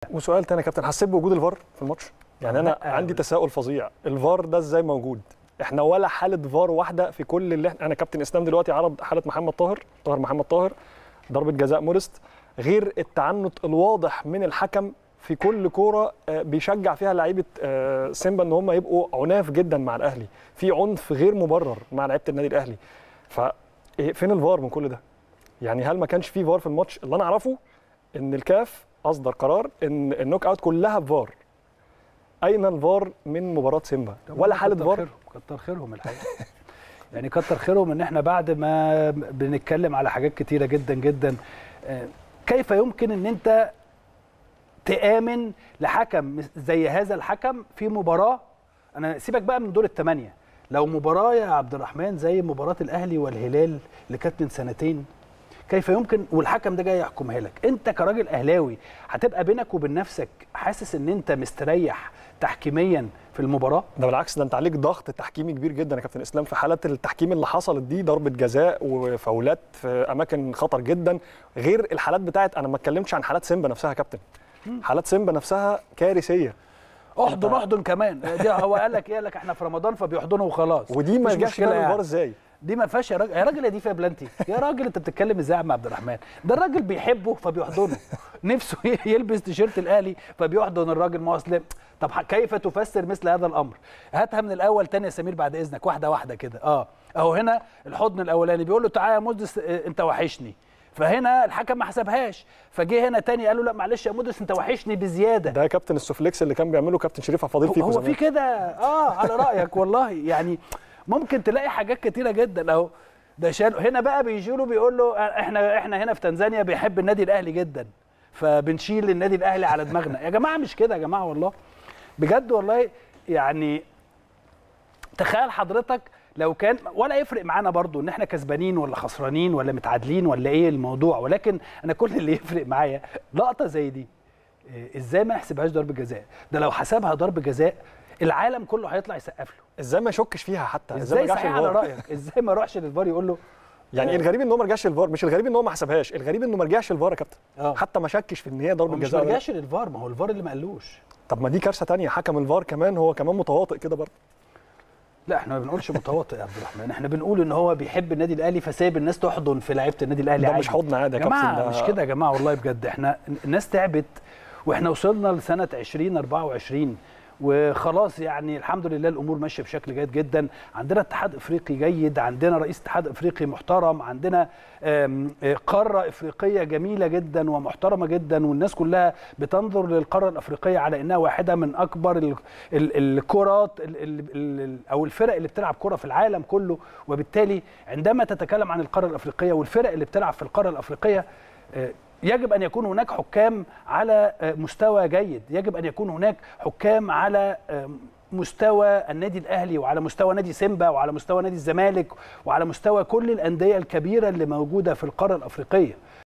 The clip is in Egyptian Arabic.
وسؤال تاني يا كابتن حسيت بوجود الفار في الماتش يعني انا لا، عندي تساؤل فظيع الفار ده ازاي موجود احنا ولا حاله فار واحده في كل اللي احنا انا كابتن اسلام دلوقتي عرض حاله محمد طاهر طاهر محمد طاهر ضربه جزاء مورست غير التعنت الواضح من الحكم في كل كوره آه، بيشجع فيها لعيبه آه، سيمبا ان هم يبقوا عناف جدا مع الاهلي في عنف غير مبرر مع لعيبه النادي الاهلي ف إيه- فين الفار من كل ده يعني هل ما كانش في فار في الماتش اللي انا اعرفه ان الكاف اصدر قرار ان النوك اوت كلها بفار اين الفار من مباراه سيمبا ولا حاله كتر فار خيرهم كتر خيرهم الحقيقه يعني كتر خيرهم ان احنا بعد ما بنتكلم على حاجات كتيره جدا جدا آه، كيف يمكن ان انت تآمن لحكم زي هذا الحكم في مباراه انا سيبك بقى من دور الثمانيه لو مباراه يا عبد الرحمن زي مباراه الاهلي والهلال اللي كانت من سنتين كيف يمكن والحكم ده جاي يحكمها لك انت كراجل اهلاوي هتبقى بينك وبين نفسك حاسس ان انت مستريح تحكيميا في المباراه ده بالعكس ده انت عليك ضغط تحكيمي كبير جدا يا كابتن اسلام في حالات التحكيم اللي حصلت دي ضربه جزاء وفاولات في اماكن خطر جدا غير الحالات بتاعت انا ما اتكلمش عن حالات سيمبا نفسها يا كابتن حالات سيمبا نفسها كارثيه احضن انت- احضن كمان دي هو قال لك ايه قال لك احنا في رمضان فبيحضنوا وخلاص ودي ما مفيش جاش مشكلة فيها يعني. الفار ازاي دي ما فيهاش يا راجل يا راجل يا دي فيها بلانتي يا راجل انت بتتكلم ازاي يا عم عبد الرحمن ده الراجل بيحبه فبيحضنه نفسه يلبس تيشيرت الاهلي فبيحضن الراجل ما هو أصل- طب ح- كيف تفسر مثل هذا الامر هاتها من الاول تاني يا سمير بعد اذنك واحده واحده كده اه اهو هنا الحضن الاولاني بيقول له تعالى يا مدس اه، انت وحشني فهنا الحكم ما حسبهاش فجه هنا تاني قال له لا معلش يا مدس انت وحشني بزياده ده كابتن السوفليكس اللي كان بيعمله كابتن شريف عفاضيل هو, فيكو هو زمان في كده اه على رايك والله يعني ممكن تلاقي حاجات كتيره جدا اهو ده شال هنا بقى بيجي له بيقول له آه، احنا احنا هنا في تنزانيا بيحب النادي الاهلي جدا فبنشيل النادي الاهلي على دماغنا يا جماعه مش كده يا جماعه والله بجد والله يعني تخيل حضرتك لو كان ولا يفرق معانا برضو ان احنا كسبانين ولا خسرانين ولا متعادلين ولا ايه الموضوع ولكن انا كل اللي يفرق معايا لقطه زي دي إيه، ازاي ما يحسبهاش ضربه جزاء ده لو حسبها ضربه جزاء العالم كله هيطلع يسقف له ازاي ما يشكش فيها حتى ازاي ما جاش صحيح على الفار؟ رايك ازاي ما يروحش للفار يقول له يعني الغريب ان هو ما رجعش الفار مش الغريب ان هو ما حسبهاش الغريب انه ما رجعش الفار يا كابتن اه حتى ما شكش في ان هي هو ضربه مش جزاء ولا لا. مرجعش للفار ما هو الفار اللي ما قالوش طب ما دي كارثه تانية حكم الفار كمان هو كمان متواطئ كده برضه لا احنا ما بنقولش متواطئ يا عبد الرحمن احنا بنقول ان هو بيحب النادي الاهلي فسايب الناس تحضن في لعيبه النادي الاهلي ده عادي مش حضن عادي يا يا جماعه كابتن ده مش كده يا جماعه والله بجد احنا الناس تعبت واحنا وصلنا لسنه 2024 وخلاص يعني الحمد لله الامور ماشيه بشكل جيد جدا عندنا اتحاد افريقي جيد عندنا رئيس اتحاد افريقي محترم عندنا آم، آه، قاره افريقيه جميله جدا ومحترمه جدا والناس كلها بتنظر للقاره الافريقيه على انها واحده من اكبر ال- ال- الكرات ال- ال- ال- او الفرق اللي بتلعب كره في العالم كله وبالتالي عندما تتكلم عن القاره الافريقيه والفرق اللي بتلعب في القاره الافريقيه آه، يجب ان يكون هناك حكام على آه، مستوى جيد يجب ان يكون هناك حكام على آه، مستوى النادي الاهلي وعلى مستوى نادي سيمبا وعلى مستوى نادي الزمالك وعلى مستوى كل الانديه الكبيره اللي موجوده في القاره الافريقيه